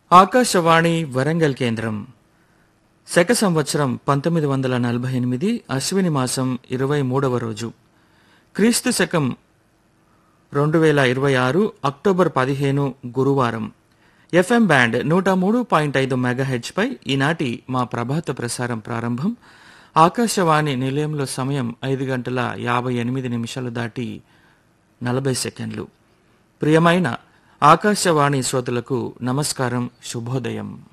ఆకాశవాణి వరంగల్ కేంద్రం శక సంవత్సరం పంతొమ్మిది వందల నలభై ఎనిమిది అశ్విని మాసం ఇరవై మూడవ రోజు క్రీస్తు శకం రెండు వేల ఇరవై ఆరు అక్టోబర్ పదిహేను గురువారం ఎఫ్ఎం బ్యాండ్ నూట మూడు పాయింట్ ఐదు మెగాహెచ్పై ఈనాటి మా ప్రభాత ప్రసారం ప్రారంభం ఆకాశవాణి నిలయంలో సమయం ఐదు గంటల యాభై ఎనిమిది నిమిషాలు దాటి నలభై సెకండ్లు ప్రియమైన ఆకాశవాణి శ్రోతలకు నమస్కారం శుభోదయం